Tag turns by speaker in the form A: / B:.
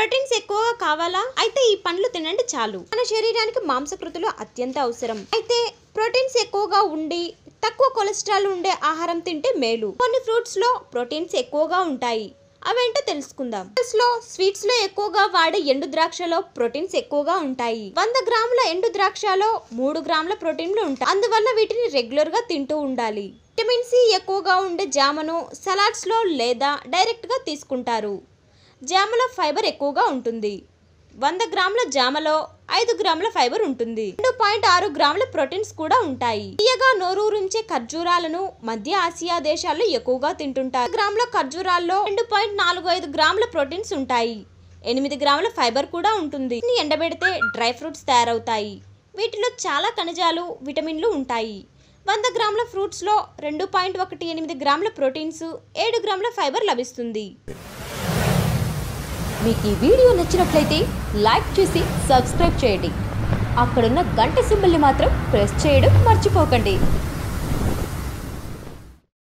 A: proteins ఎక్కువగా కావాలా అయితే ఈ పండ్లు తినండి చాలు మన శరీరానికి మాంసకృతులు అత్యంత అవసరం అయితే ప్రోటీన్స్ ఎక్కువగా ఉండి తక్కువ కొలెస్ట్రాల్ ఉండే ఆహారం తింటే మేలు కొన్ని ఫ్రూట్స్ లో ప్రోటీన్స్ ఎక్కువగా ఉంటాయి అవేంటో తెలుసుకుందాం ఫ్రూట్స్ లో స్వీట్స్ లో ఎక్కువగా వాడే ఎండు ద్రాక్షలో ప్రోటీన్స్ ఎక్కువగా ఉంటాయి వంద గ్రాముల ఎండు ద్రాక్షలో మూడు గ్రాముల ప్రోటీన్లు ఉంటాయి అందువల్ల వీటిని రెగ్యులర్ గా తింటూ ఉండాలి విటమిన్ సి ఎక్కువగా ఉండే జామను సలాడ్స్ లో లేదా డైరెక్ట్ గా తీసుకుంటారు జామలో ఫైబర్ ఎక్కువగా ఉంటుంది వంద గ్రాముల జామలో ఐదు గ్రాముల ఫైబర్ ఉంటుంది రెండు పాయింట్ ఆరు గ్రాముల ప్రోటీన్స్ కూడా ఉంటాయి తీయగా నోరూరించే ఖర్జూరాలను మధ్య ఆసియా దేశాల్లో ఎక్కువగా తింటుంటారు గ్రాముల ఖర్జూరాల్లో రెండు పాయింట్ నాలుగు ఐదు గ్రాముల ప్రోటీన్స్ ఉంటాయి ఎనిమిది గ్రాముల ఫైబర్ కూడా ఉంటుంది వీటిని ఎండబెడితే డ్రై ఫ్రూట్స్ తయారవుతాయి వీటిలో చాలా ఖనిజాలు విటమిన్లు ఉంటాయి వంద గ్రాముల ఫ్రూట్స్లో రెండు పాయింట్ ఒకటి ఎనిమిది గ్రాముల ప్రోటీన్స్ ఏడు గ్రాముల ఫైబర్ లభిస్తుంది
B: మీకు ఈ వీడియో నచ్చినట్లయితే లైక్ చేసి సబ్స్క్రైబ్ చేయండి అక్కడున్న గంట సింబల్ని మాత్రం ప్రెస్ చేయడం మర్చిపోకండి